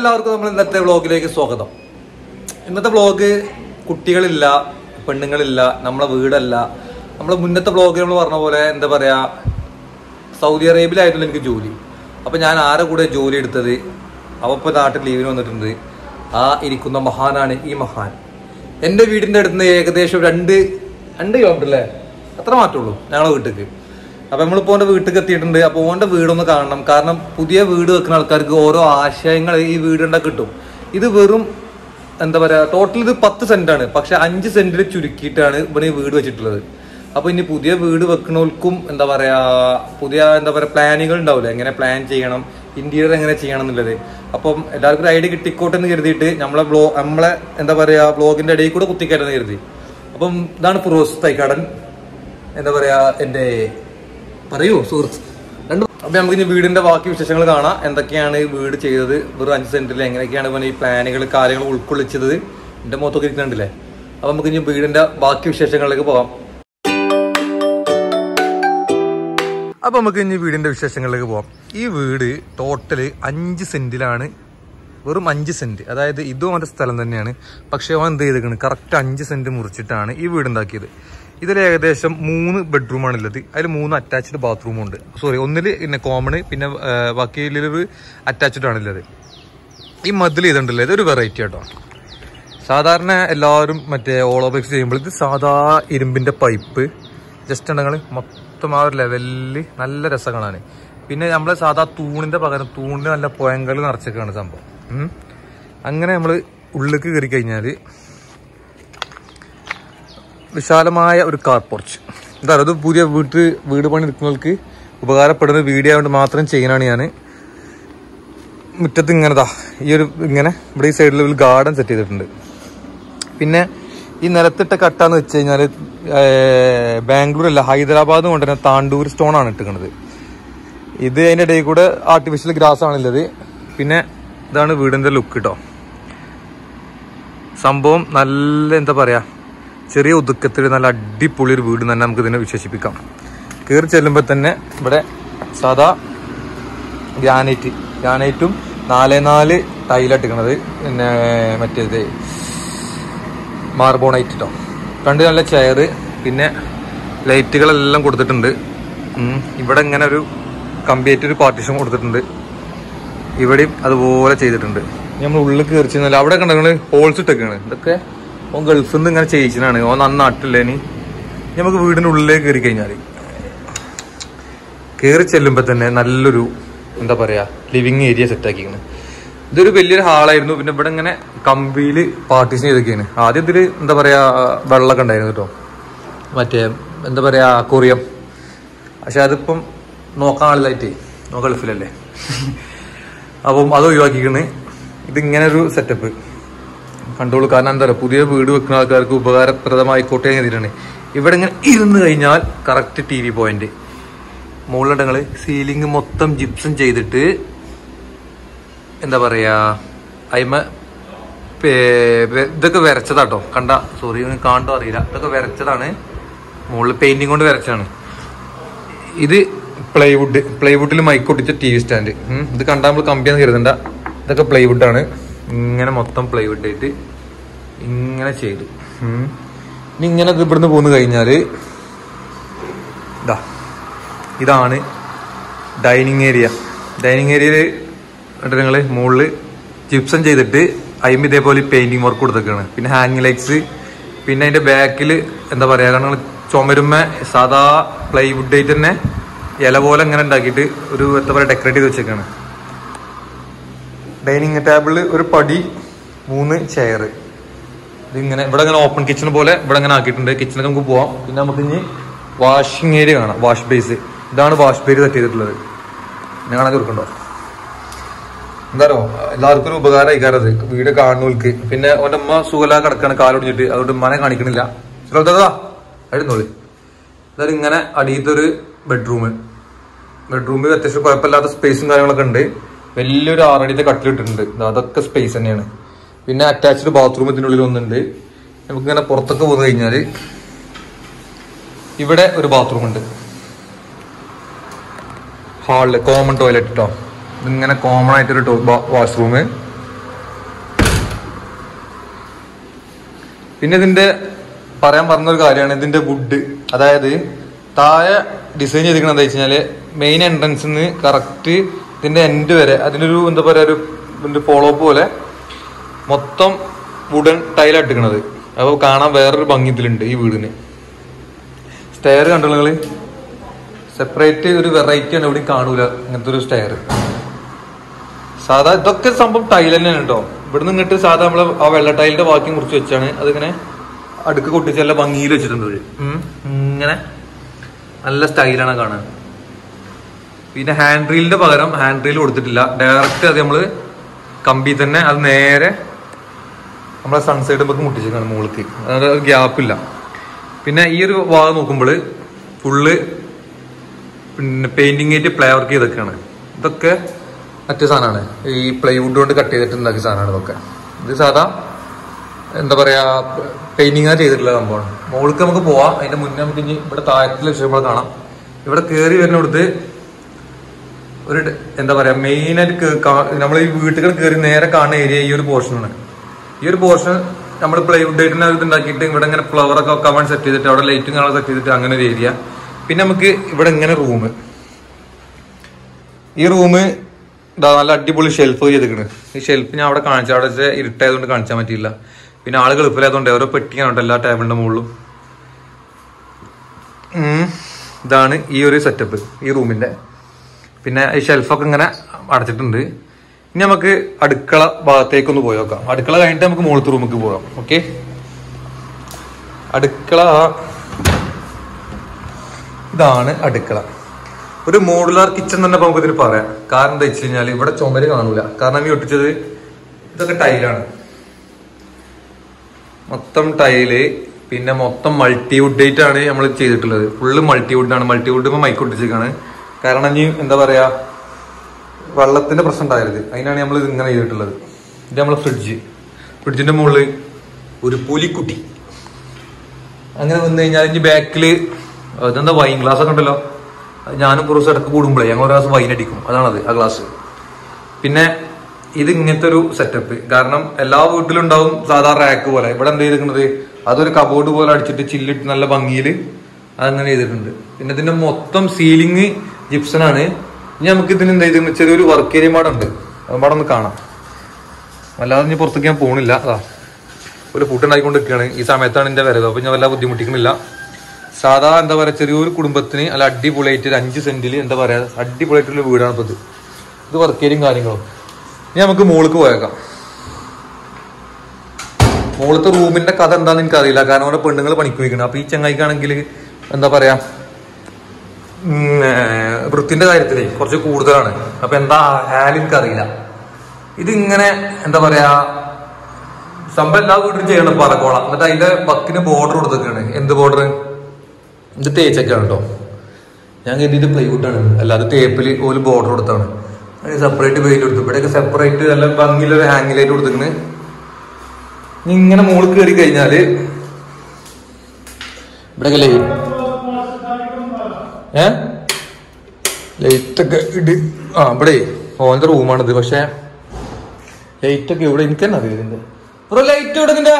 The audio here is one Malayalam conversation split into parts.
എല്ലാവർക്കും നമ്മൾ ഇന്നത്തെ വ്ളോഗിലേക്ക് സ്വാഗതം ഇന്നത്തെ വ്ളോഗ് കുട്ടികളില്ല പെണ്ണുങ്ങളില്ല നമ്മളെ വീടല്ല നമ്മളെ മുന്നത്തെ വ്ളോഗ് നമ്മൾ പറഞ്ഞ പോലെ എന്താ പറയാ സൗദി അറേബ്യയിലായിരുന്നു എനിക്ക് ജോലി അപ്പൊ ഞാൻ ആരെ കൂടെ ജോലി എടുത്തത് അവ ഇപ്പൊ നാട്ടിൽ ലീവിന് വന്നിട്ടുണ്ട് ആ ഇരിക്കുന്ന മഹാനാണ് ഈ മഹാൻ എന്റെ വീടിന്റെ അടുത്ത് നിന്ന് ഏകദേശം രണ്ട് രണ്ട് കിലോമീറ്റർ അല്ലേ അത്ര മാറ്റുള്ളൂ ഞങ്ങളെ വീട്ടിലേക്ക് അപ്പൊ നമ്മളിപ്പോ ഓന്റെ വീട്ടിലേക്ക് എത്തിയിട്ടുണ്ട് അപ്പൊ ഓന്റെ വീടൊന്ന് കാണണം കാരണം പുതിയ വീട് വെക്കുന്ന ആൾക്കാർക്ക് ഓരോ ആശയങ്ങൾ ഈ വീടുണ്ട കിട്ടും ഇത് വെറും എന്താ പറയാ ടോട്ടൽ ഇത് പത്ത് സെന്റ് ആണ് പക്ഷെ അഞ്ച് സെന്റിൽ ചുരുക്കിയിട്ടാണ് ഇവിടെ ഈ വീട് വെച്ചിട്ടുള്ളത് അപ്പൊ ഇനി പുതിയ വീട് വെക്കണവർക്കും എന്താ പറയാ പുതിയ എന്താ പറയാ പ്ലാനുകൾ ഉണ്ടാവില്ല എങ്ങനെ പ്ലാൻ ചെയ്യണം ഇന്റീരിയർ എങ്ങനെ ചെയ്യണം എന്നുള്ളത് അപ്പം എല്ലാവർക്കും ഒരു ഐഡിയ കിട്ടിക്കോട്ടെ എന്ന് കരുതിയിട്ട് നമ്മളെ ബ്ലോ നമ്മളെ എന്താ പറയാ ബ്ലോഗിന്റെ ഇടയിൽ കൂടെ കുത്തിക്കയറ്റെന്ന് കരുതി അപ്പം ഇതാണ് ഫിറോസ് തൈക്കാടൻ എന്താ പറയാ എന്റെ പറയൂ സുഹൃത്ത് രണ്ടു അപ്പൊ നമുക്ക് ഇനി വീടിന്റെ ബാക്കി വിശേഷങ്ങൾ കാണാം എന്തൊക്കെയാണ് ഈ വീട് ചെയ്തത് വെറും അഞ്ച് സെന്റിൽ എങ്ങനെയൊക്കെയാണ് ഇവൻ ഈ പ്ലാനുകൾ കാര്യങ്ങൾ ഉൾക്കൊള്ളിച്ചത് എന്റെ മുഖത്തൊക്കെ ഇരിക്കുന്നുണ്ടല്ലേ അപ്പൊ നമുക്ക് ഇനി വീടിന്റെ ബാക്കി വിശേഷങ്ങളിലേക്ക് പോകാം അപ്പൊ നമുക്ക് ഇനി വീടിന്റെ വിശേഷങ്ങളിലേക്ക് പോവാം ഈ വീട് ടോട്ടല് അഞ്ച് സെന്റിലാണ് വെറും അഞ്ച് സെന്റ് അതായത് ഇതും അവന്റെ സ്ഥലം തന്നെയാണ് പക്ഷെ അവൻ എന്ത് ചെയ്തേക്കാണ് കറക്റ്റ് അഞ്ച് സെന്റ് മുറിച്ചിട്ടാണ് ഈ വീട് ഉണ്ടാക്കിയത് ഇതിൽ ഏകദേശം മൂന്ന് ബെഡ്റൂമാണ് ഉള്ളത് അതിൽ മൂന്ന് അറ്റാച്ച്ഡ് ബാത്റൂമും ഉണ്ട് സോറി ഒന്നിൽ പിന്നെ കോമൺ പിന്നെ ആ, ബാക്കിയിലൊരു അറ്റാച്ച്ഡ് ആണുള്ളത് ഈ മതിൽ ചെയ്തിട്ടുണ്ടല്ലോ ഇതൊരു വെറൈറ്റി കേട്ടോ സാധാരണ എല്ലാവരും മറ്റേ ഓളോബെക്സ് ചെയ്യുമ്പോൾ ഇത് സാധാ ഇരുമ്പിന്റെ പൈപ്പ് ജസ്റ്റ് ഉണ്ടെങ്കിൽ മൊത്തം ആ ഒരു ലെവലിൽ നല്ല രസം കാണാൻ പിന്നെ നമ്മളെ സാധാ തൂണിന്റെ പകരം തൂണിന് നല്ല പുഴങ്കൽ നിറച്ചൊക്കെയാണ് സംഭവം ഉം. അങ്ങനെ നമ്മൾ ഉള്ളിലേക്ക് കയറി കഴിഞ്ഞാൽ വിശാലമായ ഒരു കാർ പോർച്ച് എന്താ പറയുക ഇത് പുതിയ വീട്ട് വീട് പണി എടുക്കുന്നവർക്ക് ഉപകാരപ്പെടുന്ന വീഡിയോ ആയതുകൊണ്ട് മാത്രം ചെയ്യാനാണ് ഞാൻ മുറ്റത്ത് ഇങ്ങനെതാ ഈ ഒരു ഇങ്ങനെ ഇവിടെ ഈ സൈഡിൽ ഒരു ഗാർഡൻ സെറ്റ് ചെയ്തിട്ടുണ്ട് പിന്നെ ഈ നിലത്തിട്ട കട്ടാന്ന് വെച്ച് കഴിഞ്ഞാൽ ബാംഗ്ലൂർ അല്ല ഹൈദരാബാദ് കൊണ്ടുവരുന്ന താണ്ടൂർ സ്റ്റോൺ ആണ് ഇട്ടിരിക്കുന്നത് ഇത് അതിന്റെ ഇടയിൽ കൂടെ ആർട്ടിഫിഷ്യൽ ഗ്രാസ് ആണുള്ളത് പിന്നെ ഇതാണ് വീടിന്റെ ലുക്ക് കേട്ടോ സംഭവം നല്ല എന്താ പറയാ ചെറിയ ഒതുക്കത്തിൽ നല്ല അടിപൊളി ഒരു വീട് തന്നെ നമുക്ക് ഇതിനെ വിശേഷിപ്പിക്കാം കയറി ചെല്ലുമ്പോൾ തന്നെ ഇവിടെ സാധാ ഗ്രാനൈറ്റ് ഗ്രാനൈറ്റും നാല് നാല് ടൈലട്ടിക്കണത് പിന്നെ മറ്റേത് മാർബോണൈറ്റ് കേട്ടോ രണ്ട് നല്ല ചെയർ പിന്നെ ലൈറ്റുകളെല്ലാം കൊടുത്തിട്ടുണ്ട് ഉം. ഇവിടെ ഇങ്ങനെ ഒരു കമ്പിയായിട്ട് ഒരു പാർട്ടീഷൻ കൊടുത്തിട്ടുണ്ട് ഇവിടെയും അതുപോലെ ചെയ്തിട്ടുണ്ട് ഇനി നമ്മൾ ഉള്ളിൽ കയറി ചെന്നാൽ അവിടെ കണ്ടങ്ങള് ഹോൾസ് ഇട്ടൊക്കെയാണ് ഇതൊക്കെ ഓൻ ഗൾഫിൽ നിന്ന് ഇങ്ങനെ ചെയ്യിച്ചതാണ് ഓൻ നന്ന നാട്ടില്ലേനി ഇനി നമുക്ക് വീടിന്റെ ഉള്ളിലേക്ക് കയറി കഴിഞ്ഞാൽ കയറി ചെല്ലുമ്പോൾ തന്നെ നല്ലൊരു എന്താ പറയാ ലിവിങ് ഏരിയ സെറ്റ് ആക്കിയാണ് ഇതൊരു വലിയൊരു ഹാളായിരുന്നു പിന്നെ ഇവിടെ ഇങ്ങനെ കമ്പിയിൽ പാർട്ടീഷൻ ചെയ്തൊക്കെയാണ് ആദ്യം ഇതിൽ എന്താ പറയാ വെള്ളമൊക്കെ ഉണ്ടായിരുന്നു കേട്ടോ മറ്റേ എന്താ പറയാ കൊറിയം പക്ഷെ അതിപ്പം നോക്കാൻ ആളിലായിട്ടേ നോ ഗൾഫിലല്ലേ അപ്പം അത് ഒഴിവാക്കിക്കണ് ഇതിങ്ങനെ ഒരു സെറ്റപ്പ് കണ്ടോളൂ കാരണം എന്താ പറയുക പുതിയ വീട് വെക്കുന്ന ആൾക്കാർക്ക് ഉപകാരപ്രദമായിക്കോട്ടെ എന്ന് കരുതിയിട്ടാണ് ഇവിടെ ഇങ്ങനെ ഇരുന്ന് കഴിഞ്ഞാൽ കറക്റ്റ് ടി വി പോയിന്റ് മുകളിലിടങ്ങള് സീലിംഗ് മൊത്തം ജിപ്സം ചെയ്തിട്ട് എന്താ പറയാ അയിമ പേ- വെ- ഇതൊക്കെ വരച്ചതാട്ടോ കണ്ട സോറി കാണണ്ടോ അറിയില്ല ഇതൊക്കെ വരച്ചതാണ് മുകളിൽ പെയിന്റിംഗ് കൊണ്ട് വരച്ചാണ് ഇത് പ്ലൈവുഡ് പ്ലൈവുഡിൽ മൈക്കൊട്ടിച്ച ടി വി സ്റ്റാൻഡ് ഉം. ഇത് കണ്ടാൽ നമ്മൾ കമ്പിയാന്ന് കരുതണ്ട ഇതൊക്കെ പ്ലൈവുഡ് ആണ് ഇങ്ങനെ മൊത്തം പ്ലൈവുഡ് ആയിട്ട് ഇങ്ങനെ ചെയ്തു ഉം. ഇനി ഇങ്ങനെ ഇത് ഇവിടുന്ന് പോന്ന് കഴിഞ്ഞാല് ഇതാ ഇതാണ് ഡൈനിങ് ഏരിയ ഡൈനിങ് ഏരിയയിൽ നിങ്ങൾ മുകളിൽ ജിപ്സം ചെയ്തിട്ട് അയിമ്പ് ഇതേപോലെ പെയിന്റിങ് വർക്ക് കൊടുത്തേക്കാണ് പിന്നെ ഹാങ്ങിങ് ലൈറ്റ്സ് പിന്നെ അതിന്റെ ബാക്കിൽ എന്താ പറയാ കാരണം ചുമരുമ്മ സാധാ പ്ലൈവുഡ് ആയിട്ട് തന്നെ ഇല പോലെ ഇങ്ങനെ ഉണ്ടാക്കിയിട്ട് ഒരു എന്താ പറയുക ഡെക്കറേറ്റ് ചെയ്ത് വെച്ചേക്കാണ് ഡൈനിങ് ടേബിളിൽ ഒരു പടി മൂന്ന് ചെയർ ഇതിങ്ങനെ ഇവിടെ ഇങ്ങനെ ഓപ്പൺ കിച്ചൺ പോലെ ഇവിടെ ഇങ്ങനെ ആക്കിയിട്ടുണ്ട് കിച്ചണിൽ നമുക്ക് പോവാം പിന്നെ നമുക്ക് ഇനി വാഷിംഗ് ഏരിയ കാണാം വാഷ് ബേസ് ഇതാണ് വാഷ് ബേസ് സെറ്റ് ചെയ്തിട്ടുള്ളത് ഞാൻ കാണാൻ തീർക്കണ്ടോ എന്താണോ എല്ലാവർക്കും ഒരു ഉപകാരമായി അത് വീട് കാണുന്നവർക്ക് പിന്നെ അവന്റെ അമ്മ സുഖല കിടക്കാണ് കാലൊടിഞ്ഞിട്ട് അതുകൊണ്ട് ഉമ്മാനെ കാണിക്കണില്ല ശ്രദ്ധതാ എഴുന്നോളി എന്തായാലും ഇങ്ങനെ അടിയത്തൊരു ബെഡ്റൂം ബെഡ്റൂമിൽ അത്യാവശ്യം കുഴപ്പമില്ലാത്ത സ്പേസും കാര്യങ്ങളൊക്കെ ഉണ്ട് വലിയൊരു ആറടിയത്തെ കട്ടിലിട്ടിട്ടുണ്ട് ദാ അതൊക്കെ സ്പേസ് തന്നെയാണ് പിന്നെ അറ്റാച്ച്ഡ് ബാത്റൂം ഇതിനുള്ളിൽ ഒന്നുണ്ട് നമുക്ക് ഇങ്ങനെ പുറത്തൊക്കെ പോന്നു കഴിഞ്ഞാല് ഇവിടെ ഒരു ബാത്റൂം ഉണ്ട് ഹാളില് കോമൺ ടോയ്ലറ്റ് കേട്ടോ ഇതിങ്ങനെ കോമൺ ആയിട്ടൊരു വാഷ്റൂം പിന്നെ ഇതിന്റെ പറയാൻ പറഞ്ഞൊരു കാര്യമാണ് ഇതിന്റെ വുഡ് അതായത് താഴെ ഡിസൈൻ ചെയ്തിരിക്കുന്നത് എന്താ വെച്ചാല് മെയിൻ എൻട്രൻസിൽ നിന്ന് കറക്റ്റ് ഇതിന്റെ എൻഡ് വരെ അതിനൊരു എന്താ പറയാ ഒരു ഫോളോ പോലെ മൊത്തം വുഡൻ ടൈലാട്ടിക്കണത് അപ്പോൾ കാണാൻ വേറൊരു ഭംഗി ഇതിലുണ്ട് ഈ വീടിന് സ്റ്റെയർ കണ്ടോ നിങ്ങള് സെപ്പറേറ്റ് ഒരു വെറൈറ്റി ആണ് എവിടെയും കാണൂല ഇങ്ങനത്തെ ഒരു സ്റ്റെയർ സാധാ ഇതൊക്കെ സംഭവം ടൈൽ തന്നെയാണ് കേട്ടോ ഇവിടുന്ന് ഇങ്ങോട്ട് സാധാ നമ്മള് ആ വെള്ള ടൈലിന്റെ ബാക്കി മുറിച്ച് വെച്ചാണ് അതിങ്ങനെ അടുക്ക് കൊട്ടിച്ച് നല്ല ഭംഗിയിൽ വെച്ചിട്ടുണ്ട് ഇവര്. ഉം. ഇങ്ങനെ നല്ല സ്റ്റൈലാണ് കാണാൻ പിന്നെ ഹാൻഡ് റീലിന്റെ പകരം ഹാൻഡ് റീൽ കൊടുത്തിട്ടില്ല ഡയറക്റ്റ് അത് നമ്മള് കമ്പി തന്നെ അത് നേരെ നമ്മളെ സൺസൈഡ് നമുക്ക് മുട്ടിച്ചേക്കാണ് മുകൾക്ക് അതായത് ഒരു ഗ്യാപ്പില്ല പിന്നെ ഈ ഒരു ഭാഗം നോക്കുമ്പോൾ ഫുള്ള് പിന്നെ പെയിന്റിംഗ് ആയിട്ട് പ്ലേ വർക്ക് ചെയ്തൊക്കെയാണ് ഇതൊക്കെ മറ്റു സാധനമാണ് ഈ പ്ലൈവുഡ് കൊണ്ട് കട്ട് ചെയ്തിട്ട് ഉണ്ടാക്കിയ സാധനമാണ് ഇതൊക്കെ ഇത് സാധാ എന്താ പറയാ പെയിന്റിംഗ് ആ ചെയ്തിട്ടുള്ള സംഭവമാണ് മുകൾക്ക് നമുക്ക് പോവാം അതിന്റെ മുന്നേ നമുക്ക് ഇനി ഇവിടെ താഴത്തിലെ വിഷയങ്ങൾ കാണാം ഇവിടെ കയറി വരുന്നിടത്ത് ഒരു ഡ- എന്താ പറയാ മെയിൻ ആയിട്ട് നമ്മൾ ഈ വീട്ടുകൾ കയറി നേരെ കാണുന്ന ഏരിയ ഈ ഒരു പോർഷനാണ് ഈ ഒരു പോർഷൻ നമ്മൾ പ്ലൈവുഡ് ആയിട്ട് ഇത് ഉണ്ടാക്കിയിട്ട് ഇവിടെ ഇങ്ങനെ ഫ്ലവർ ഒക്കെ കവൺ സെറ്റ് ചെയ്തിട്ട് അവിടെ ലൈറ്റും കാണാൻ സെറ്റ് ചെയ്തിട്ട് അങ്ങനെ ഒരു ഏരിയ പിന്നെ നമുക്ക് ഇവിടെ ഇങ്ങനെ റൂം ഈ റൂം ഇതാ നല്ല അടിപൊളി ഷെൽഫ് ചെയ്തിരിക്കണ് ഈ ഷെൽഫ് ഞാൻ അവിടെ കാണിച്ചു അവിടെ വെച്ച് ഇരുട്ടായതുകൊണ്ട് കാണിച്ചാൻ പറ്റിയില്ല പിന്നെ ആള് ഗൾഫിലായതുകൊണ്ട് ഓരോ പെട്ടിക്കാണ് എല്ലാ ടേബിളിന്റെ മുകളിലും ഉം. ഇതാണ് ഈ ഒരു സെറ്റപ്പ് ഈ റൂമിന്റെ പിന്നെ ഈ ഷെൽഫൊക്കെ ഇങ്ങനെ അടച്ചിട്ടുണ്ട് ഇനി നമുക്ക് അടുക്കള ഭാഗത്തേക്കൊന്ന് പോയി നോക്കാം അടുക്കള കഴിഞ്ഞിട്ട് നമുക്ക് മുകളത്തെ റൂമിലേക്ക് പോകാം ഓക്കെ അടുക്കള ഇതാണ് അടുക്കള ഒരു മോഡുലാർ കിച്ചൺ തന്നെ നമുക്ക് ഇതിൽ പറയാം കാരണം എന്താ വെച്ച് കഴിഞ്ഞാൽ ഇവിടെ ചുമര് കാണൂല കാരണം ഈ ഒട്ടിച്ചത് ഇതൊക്കെ ടൈലാണ് മൊത്തം ടൈല് പിന്നെ മൊത്തം മൾട്ടിവുഡ് ആണ് നമ്മൾ ചെയ്തിട്ടുള്ളത് ഫുള്ള് മൾട്ടിവുഡ് ആണ് മൾട്ടിവുഡ് മൈക്ക് ഒട്ടിച്ചേക്കാണ് കാരണം ഇനി എന്താ പറയാ വെള്ളത്തിന്റെ പ്രശ്നം ഉണ്ടായത് അതിനാണ് നമ്മൾ ഇത് ഇങ്ങനെ ചെയ്തിട്ടുള്ളത് ഇത് നമ്മളെ ഫ്രിഡ്ജ് ഫ്രിഡ്ജിന്റെ മുകളിൽ ഒരു പുലിക്കുട്ടി അങ്ങനെ വന്നു കഴിഞ്ഞാൽ ഇനി ബാക്കില് ഇതെന്താ വൈൻ ഗ്ലാസ് ഒക്കെ ഉണ്ടല്ലോ അത് ഞാനും പുറത്ത് ഇടക്ക് കൂടുമ്പോഴേ ഞങ്ങൾ ഒരു ഗ്ലാസ് വൈൻ അടിക്കും അതാണത് ആ ഗ്ലാസ് പിന്നെ ഇത് ഇങ്ങനത്തെ ഒരു സെറ്റപ്പ് കാരണം എല്ലാ വീട്ടിലും ഉണ്ടാവും സാധാരണ റാക്ക് പോലെ ഇവിടെ എന്ത് ചെയ്തിരിക്കുന്നത് അതൊരു കബോർഡ് പോലെ അടിച്ചിട്ട് ചില്ലിട്ട് നല്ല ഭംഗിയിൽ അതങ്ങനെ ചെയ്തിട്ടുണ്ട് പിന്നെ ഇതിന്റെ മൊത്തം സീലിംഗ് ജിപ്സനാണ് ഇനി നമുക്ക് ഇതിന് എന്ത് ചെയ്തിട്ടുണ്ട് ചെറിയൊരു വർക്ക് ഏരിയ പാടുണ്ട് അത് പാടെ ഒന്ന് കാണാം അല്ലാതെ ഇനി പുറത്തേക്ക് ഞാൻ പോണില്ല അതാ ഒരു ഫുഡ് ഉണ്ടാക്കിക്കൊണ്ട് നിൽക്കുകയാണ് ഈ സമയത്താണ് എന്റെ വരവ് അപ്പൊ ഞാൻ വല്ല ബുദ്ധിമുട്ടിക്കുന്നില്ല സാധാ എന്താ പറയാ ചെറിയൊരു കുടുംബത്തിന് അല്ല അടിപൊളിയായിട്ട് ഒരു അഞ്ച് സെന്റിൽ എന്താ പറയാ അടിപൊളിയായിട്ടുള്ള വീടാണ് ഇപ്പൊ ഇത് ഇത് വർക്ക് ഏരിയയും കാര്യങ്ങളും ഇനി നമുക്ക് മോൾക്ക് പോയേക്കാം മോളത്തെ റൂമിന്റെ കഥ എന്താന്ന് എനിക്ക് അറിയില്ല കാരണം അവിടെ പെണ്ണുങ്ങൾ പണിക്ക് പോയിക്കണം അപ്പൊ ഈ ചങ്ങായിക്കാണെങ്കിൽ എന്താ പറയാ ഉം, ഏർ, വൃത്തിന്റെ കാര്യത്തിലേ കുറച്ച് കൂടുതലാണ് അപ്പൊ എന്താ ഹാൽ എനിക്കറിയില്ല ഇതിങ്ങനെ എന്താ പറയാ സംഭവം എല്ലാ വീട്ടിലും ചെയ്യണം പറക്കോള എന്നിട്ട് അതിന്റെ ബക്കിന് ബോർഡർ കൊടുത്തേക്കാണ് എന്ത് ബോർഡർ ഇത് തേച്ചൊക്കെയാണ് കേട്ടോ ഞാൻ കരുതിയിട്ട് പ്ലൈവുഡ് ആണ് അല്ലാതെ തേപ്പിൽ ഒരു ബോർഡർ കൊടുത്താണ് അതിന് സെപ്പറേറ്റ് പെയിന്റ് കൊടുത്തു ഇവിടെയൊക്കെ സെപ്പറേറ്റ് നല്ല ഭംഗിയിലൊരു ഹാങ്ങിലായിട്ട് കൊടുത്തിരിക്കണ് ഇനി ഇങ്ങനെ മുകളിൽ കയറി കഴിഞ്ഞാല് ഇവിടെയൊക്കെ ലൈറ്റ് ഏ ലൈറ്റ് ഒക്കെ ഇട് ആ ഇവിടെ ഓന്റെ റൂമാണിത് പക്ഷെ ലൈറ്റ് ഒക്കെ ഇവിടെ എനിക്ക് തന്നെ അറിയാം ഇതിന്റെ ഒരു ലൈറ്റ് ഇവിടെ ഇതിന്റെ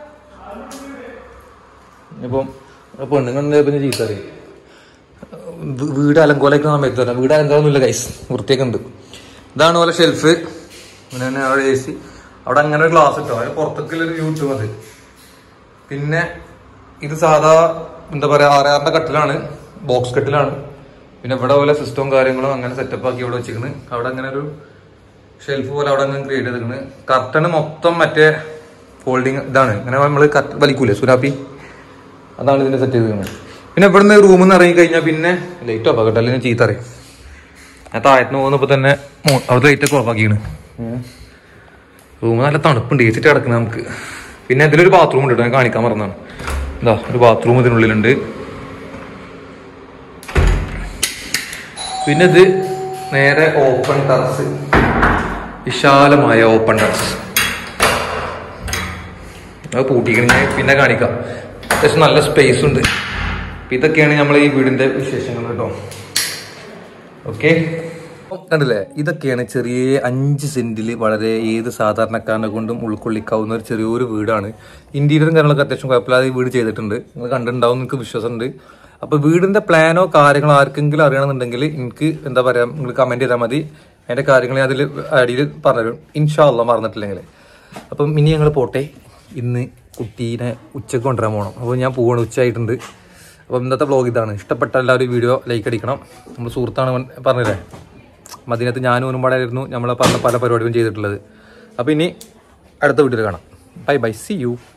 ഇപ്പം പെണ്ണുങ്ങൾ പിന്നെ ചീത്ത അറിയും വ് വീട് അലങ്കോലൊക്കെ സമയത്ത് തന്നെ വീട് അലങ്കോലൊന്നുമില്ല കൈസ് വൃത്തിയൊക്കെ ഉണ്ട് ഇതാണ് പോലെ ഷെൽഫ് പിന്നെ അവിടെ എ സി അവിടെ അങ്ങനെ ഒരു ഗ്ലാസ് ഇട്ടോ അതിന് പുറത്തേക്കുള്ള ഒരു വ്യൂ കിട്ടും അത് പിന്നെ ഇത് സാധാ എന്താ പറയാ ആറാറിന്റെ കട്ടിലാണ് ബോക്സ് കട്ടിലാണ് പിന്നെ ഇവിടെ പോലെ സിസ്റ്റവും കാര്യങ്ങളും അങ്ങനെ സെറ്റപ്പ് ആക്കി ഇവിടെ വെച്ചിരിക്കണ് അവിടെ അങ്ങനെ ഒരു ഷെൽഫ് പോലെ അവിടെ അങ്ങനെ ക്രിയേറ്റ് ചെയ്തിരിക്കണ് കർട്ടന് മൊത്തം മറ്റേ ഫോൾഡിങ് ഇതാണ് ഇങ്ങനെ നമ്മൾ വലിക്കൂലേ സുരാപ്പി അതാണ് ഇതിന്റെ സെറ്റ് ചെയ്തിരിക്കുന്നത് പിന്നെ ഇവിടുന്ന് റൂമിൽ നിന്ന് ഇറങ്ങി കഴിഞ്ഞാൽ പിന്നെ ലൈറ്റ് ഓഫ് ആക്കട്ടെ അല്ലെങ്കിൽ ചീത്ത അറിയും ഞാൻ താഴത്തുനിന്ന് പോകുന്നപ്പോൾ തന്നെ മോ- അവിടെ ലൈറ്റ് ഒക്കെ ഓഫ് ആക്കിയാണ് റൂം നല്ല തണുപ്പുണ്ട് ഏ സിറ്റ് കിടക്കുന്നത് നമുക്ക് പിന്നെ ഇതിലൊരു ബാത്റൂം ഉണ്ട് കേട്ടോ ഞാൻ കാണിക്കാൻ മറന്നാണ് എന്താ ഒരു ബാത്റൂം ഇതിനുള്ളിലുണ്ട് പിന്നെ ഇത് നേരെ ഓപ്പൺ ടെറസ് വിശാലമായ ഓപ്പൺ ടെറസ് അത് പൂട്ടിക്കണേ പിന്നെ കാണിക്കാം അത്യാവശ്യം നല്ല സ്പേസ് ഉണ്ട് അപ്പൊ ഇതൊക്കെയാണ് നമ്മൾ ഈ വീടിന്റെ വിശേഷങ്ങൾ കേട്ടോ ഓക്കെ കണ്ടില്ലേ ഇതൊക്കെയാണ് ചെറിയ അഞ്ച് സെന്റിൽ വളരെ ഏത് സാധാരണക്കാരനെ കൊണ്ടും ഉൾക്കൊള്ളിക്കാവുന്ന ഒരു ചെറിയൊരു വീടാണ് ഇന്റീരിയറും കാര്യങ്ങളൊക്കെ അത്യാവശ്യം കുഴപ്പമില്ലാതെ ഈ വീട് ചെയ്തിട്ടുണ്ട് നിങ്ങൾ കണ്ടിട്ടുണ്ടാവും എനിക്ക് വിശ്വാസമുണ്ട് അപ്പൊ വീടിന്റെ പ്ലാനോ കാര്യങ്ങളോ ആർക്കെങ്കിലും അറിയണമെന്നുണ്ടെങ്കിൽ എനിക്ക് എന്താ പറയാ നിങ്ങൾ കമന്റ് ചെയ്താൽ മതി അതിന്റെ കാര്യങ്ങൾ അതിൽ അടിയിൽ പറഞ്ഞുതരും ഇൻഷാല്ല മറന്നിട്ടില്ലെങ്കിൽ അപ്പം ഇനി ഞങ്ങൾ പോട്ടെ ഇന്ന് കുട്ടീനെ ഉച്ചക്ക് കൊണ്ടുവരാൻ പോകണം അപ്പോൾ ഞാൻ പോവാണ് ഉച്ചയായിട്ടുണ്ട് അപ്പം ഇന്നത്തെ വ്ളോഗ് ഇതാണ് ഇഷ്ടപ്പെട്ട എല്ലാവരും വീഡിയോ ലൈക്ക് അടിക്കണം നമ്മൾ സുഹൃത്താണ് അവൻ പറഞ്ഞില്ലേ മദീനത്ത് ഞാനും ഓനും പാടായിരുന്നു നമ്മൾ പറഞ്ഞ പല പരിപാടികളും ചെയ്തിട്ടുള്ളത് അപ്പോൾ ഇനി അടുത്ത വീഡിയോയിൽ കാണാം ബൈ ബൈ സി യു